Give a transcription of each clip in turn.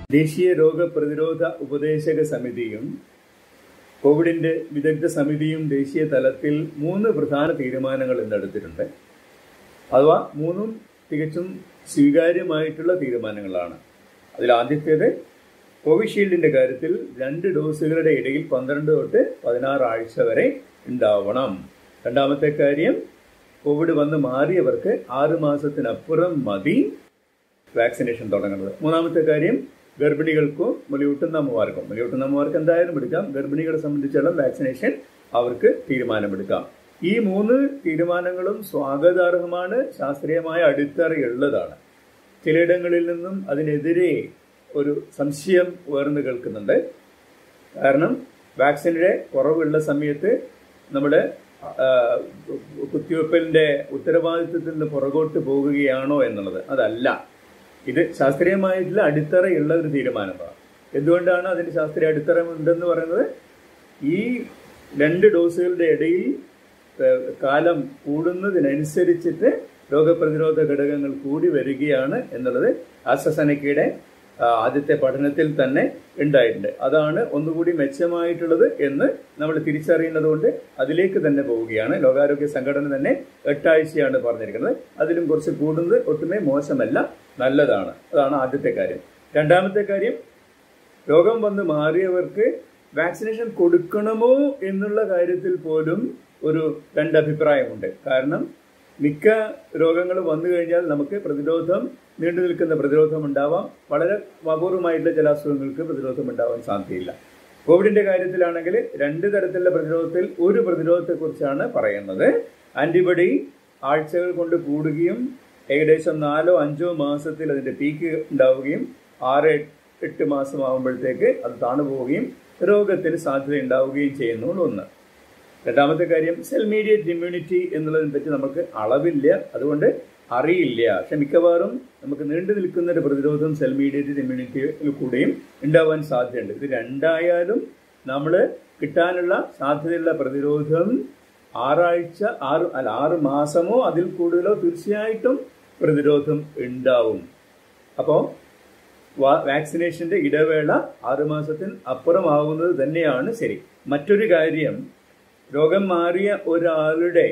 ദേശീയ രോഗപ്രതിരോധ ഉപദേശക സമിതിയും കോവിഡിന്റെ വിദഗ്ധ സമിതിയും ദേശീയ തലത്തിൽ മൂന്ന് പ്രധാന തീരുമാനങ്ങൾ ഇന്ന് എടുത്തിട്ടുണ്ട് അഥവാ മൂന്നും തികച്ചും സ്വീകാര്യമായിട്ടുള്ള തീരുമാനങ്ങളാണ് അതിൽ ആദ്യത്തേത് കോവിഷീൽഡിന്റെ കാര്യത്തിൽ രണ്ട് ഡോസുകളുടെ ഇടയിൽ പന്ത്രണ്ട് തൊട്ട് പതിനാറ് ആഴ്ച വരെ ഉണ്ടാവണം രണ്ടാമത്തെ കാര്യം കോവിഡ് വന്ന് മാറിയവർക്ക് ആറ് മാസത്തിനപ്പുറം മതി വാക്സിനേഷൻ തുടങ്ങുന്നത് മൂന്നാമത്തെ കാര്യം ഗർഭിണികൾക്കും മുലയൂട്ടുന്ന അമ്മമാർക്കും മുലയൂട്ടുന്ന അമ്മമാർക്ക് എന്തായാലും എടുക്കാം ഗർഭിണികളെ സംബന്ധിച്ചുള്ള വാക്സിനേഷൻ അവർക്ക് തീരുമാനമെടുക്കാം ഈ മൂന്ന് തീരുമാനങ്ങളും സ്വാഗതാർഹമാണ് ശാസ്ത്രീയമായ അടിത്തറയുള്ളതാണ് ചിലയിടങ്ങളിൽ നിന്നും അതിനെതിരെ ഒരു സംശയം ഉയർന്നു കേൾക്കുന്നുണ്ട് കാരണം വാക്സിൻ്റെ കുറവുള്ള സമയത്ത് നമ്മുടെ ആ, കുത്തിവയ്പ്പലിന്റെ ഉത്തരവാദിത്വത്തിൽ നിന്ന് പുറകോട്ട് പോകുകയാണോ എന്നുള്ളത് അതല്ല ഇത് ശാസ്ത്രീയമായിട്ടുള്ള അടിത്തറയുള്ള ഒരു തീരുമാനമാണ് എന്തുകൊണ്ടാണ് അതിന് ശാസ്ത്രീയ അടിത്തറ ഉണ്ടെന്ന് പറയുന്നത് ഈ രണ്ട് ഡോസുകളുടെ ഇടയിൽ ഏഹ്, കാലം കൂടുന്നതിനനുസരിച്ചിട്ട് രോഗപ്രതിരോധ ഘടകങ്ങൾ കൂടി വരികയാണ് എന്നുള്ളത് ആസ്ട്രസെനക്കയുടെ ആ, ആദ്യത്തെ പഠനത്തിൽ തന്നെ ഉണ്ടായിട്ടുണ്ട് അതാണ് ഒന്നുകൂടി മെച്ചമായിട്ടുള്ളത് എന്ന് നമ്മൾ തിരിച്ചറിയുന്നത് കൊണ്ട് അതിലേക്ക് തന്നെ പോവുകയാണ് ലോകാരോഗ്യ സംഘടന തന്നെ എട്ടാഴ്ചയാണ് പറഞ്ഞിരിക്കുന്നത് അതിലും കുറച്ച് കൂടുന്നത് ഒട്ടുമേ മോശമല്ല നല്ലതാണ് അതാണ് ആദ്യത്തെ കാര്യം രണ്ടാമത്തെ കാര്യം രോഗം വന്ന് മാറിയവർക്ക് വാക്സിനേഷൻ കൊടുക്കണമോ എന്നുള്ള കാര്യത്തിൽ പോലും ഒരു രണ്ട് അഭിപ്രായമുണ്ട് കാരണം മിക്ക രോഗങ്ങൾ വന്നു കഴിഞ്ഞാൽ നമുക്ക് പ്രതിരോധം നീണ്ടു നിൽക്കുന്ന പ്രതിരോധം ഉണ്ടാവാം വളരെ അപൂർവമായിട്ടുള്ള ചില അസുഖങ്ങൾക്ക് പ്രതിരോധം ഉണ്ടാവാൻ സാധ്യതയില്ല കോവിഡിന്റെ കാര്യത്തിലാണെങ്കിൽ രണ്ട് തരത്തിലുള്ള പ്രതിരോധത്തിൽ ഒരു പ്രതിരോധത്തെക്കുറിച്ചാണ് പറയുന്നത് ആന്റിബോഡി ആഴ്ചകൾ കൊണ്ട് കൂടുകയും ഏകദേശം നാലോ അഞ്ചോ മാസത്തിൽ അതിന്റെ പീക്ക് ഉണ്ടാവുകയും ആറ് എട്ട് മാസം ആകുമ്പോഴത്തേക്ക് അത് താണു പോവുകയും രോഗത്തിന് സാധ്യത ഉണ്ടാവുകയും ചെയ്യുന്നു ഒന്ന് രണ്ടാമത്തെ കാര്യം സെൽ മീഡിയറ്റ് ഇമ്മ്യൂണിറ്റി എന്നുള്ളതിനെ പറ്റി നമുക്ക് അളവില്ല അതുകൊണ്ട് അറിയില്ല പക്ഷെ മിക്കവാറും നമുക്ക് നീണ്ടു നിൽക്കുന്ന ഒരു പ്രതിരോധം സെൽ മീഡിയറ്റ് ഇമ്മ്യൂണിറ്റിയിൽ കൂടെയും ഉണ്ടാവാൻ സാധ്യതയുണ്ട് ഇത് രണ്ടായാലും നമ്മൾ കിട്ടാനുള്ള സാധ്യതയുള്ള പ്രതിരോധം ആറാഴ്ച ആറ് അല്ല ആറ് മാസമോ അതിൽ കൂടുതലോ തീർച്ചയായിട്ടും പ്രതിരോധം ഉണ്ടാവും അപ്പോൾ വാക്സിനേഷന്റെ ഇടവേള ആറുമാസത്തിന് അപ്പുറമാവുന്നത് തന്നെയാണ് ശരി മറ്റൊരു കാര്യം രോഗം മാറിയ ഒരാളുടെ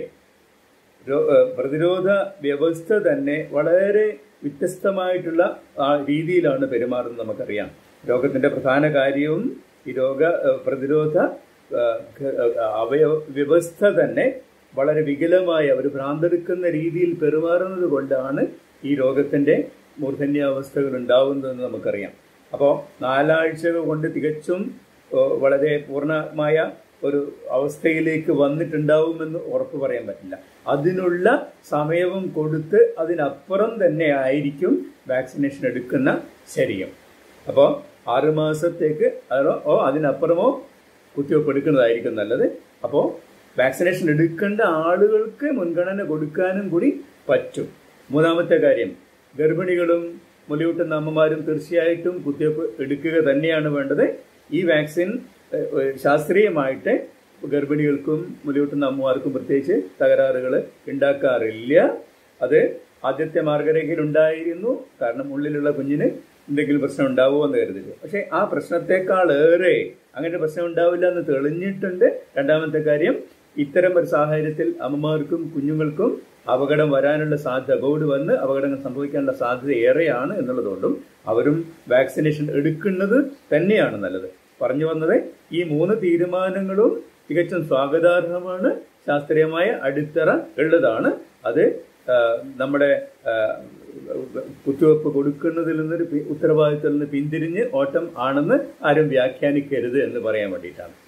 രോ- ഏഹ് പ്രതിരോധ വ്യവസ്ഥ തന്നെ വളരെ വ്യത്യസ്തമായിട്ടുള്ള ആ രീതിയിലാണ് പെരുമാറുന്നത് നമുക്കറിയാം രോഗത്തിന്റെ പ്രധാന കാര്യവും ഈ രോഗ ഏഹ് പ്രതിരോധ ഏഹ് ഘ- ഏഹ് അവയവ വ്യവസ്ഥ തന്നെ വളരെ വികലമായ ഒരു ഭ്രാന്തെടുക്കുന്ന രീതിയിൽ പെരുമാറുന്നത് കൊണ്ടാണ് ഈ രോഗത്തിന്റെ മൂർധന്യാവസ്ഥകൾ ഉണ്ടാവുന്നതെന്ന് നമുക്കറിയാം അപ്പോൾ നാലാഴ്ചകൾ കൊണ്ട് തികച്ചും ഏഹ് വളരെ പൂർണ്ണമായ ഒരു അവസ്ഥയിലേക്ക് വന്നിട്ടുണ്ടാവുമെന്ന് ഉറപ്പ് പറയാൻ പറ്റില്ല അതിനുള്ള സമയവും കൊടുത്ത് അതിനപ്പുറം തന്നെ ആയിരിക്കും വാക്സിനേഷൻ എടുക്കുന്ന ശരിയും അപ്പോൾ ആറുമാസത്തേക്ക് അതോ ഓ അതിനപ്പുറമോ കുത്തിവയ്പ്പ് എടുക്കുന്നതായിരിക്കും നല്ലത് അപ്പോൾ വാക്സിനേഷൻ എടുക്കേണ്ട ആളുകൾക്ക് മുൻഗണന കൊടുക്കാനും കൂടി പറ്റും മൂന്നാമത്തെ കാര്യം ഗർഭിണികളും മുലയൂട്ടുന്ന അമ്മമാരും തീർച്ചയായിട്ടും കുത്തിവയ്പ്പ് എടുക്കുക തന്നെയാണ് വേണ്ടത് ഈ വാക്സിൻ ഏഹ്, ഏഹ്, ശാസ്ത്രീയമായിട്ട് ഗർഭിണികൾക്കും മുലയൂട്ടുന്ന അമ്മമാർക്കും പ്രത്യേകിച്ച് തകരാറുകൾ ഉണ്ടാക്കാറില്ല അത് ആദ്യത്തെ മാർഗരേഖയിൽ ഉണ്ടായിരുന്നു കാരണം ഉള്ളിലുള്ള കുഞ്ഞിന് എന്തെങ്കിലും പ്രശ്നം ഉണ്ടാവുമോ എന്ന് കരുതില്ല പക്ഷെ ആ പ്രശ്നത്തെക്കാളേറെ അങ്ങനെ പ്രശ്നം ഉണ്ടാവില്ല എന്ന് തെളിഞ്ഞിട്ടുണ്ട് രണ്ടാമത്തെ കാര്യം ഇത്തരം ഒരു സാഹചര്യത്തിൽ അമ്മമാർക്കും കുഞ്ഞുങ്ങൾക്കും അപകടം വരാനുള്ള സാധ്യത കോവിഡ് വന്ന് അപകടങ്ങൾ സംഭവിക്കാനുള്ള സാധ്യത ഏറെയാണ് എന്നുള്ളതുകൊണ്ടും അവരും വാക്സിനേഷൻ എടുക്കുന്നത് തന്നെയാണ് നല്ലത് പറഞ്ഞു വന്നത് ഈ മൂന്ന് തീരുമാനങ്ങളും തികച്ചും സ്വാഗതാർഹമാണ് ശാസ്ത്രീയമായ അടിത്തറ ഉള്ളതാണ് അത് ആ, നമ്മുടെ ആ, കുത്തിവയ്പ്പ് കൊടുക്കുന്നതിൽ നിന്നൊരു പി- ഉത്തരവാദിത്തത്തിൽ നിന്ന് പിന്തിരിഞ്ഞ് ഓട്ടം ആണെന്ന് ആരും വ്യാഖ്യാനിക്കരുത് എന്ന് പറയാൻ വേണ്ടിയിട്ടാണ്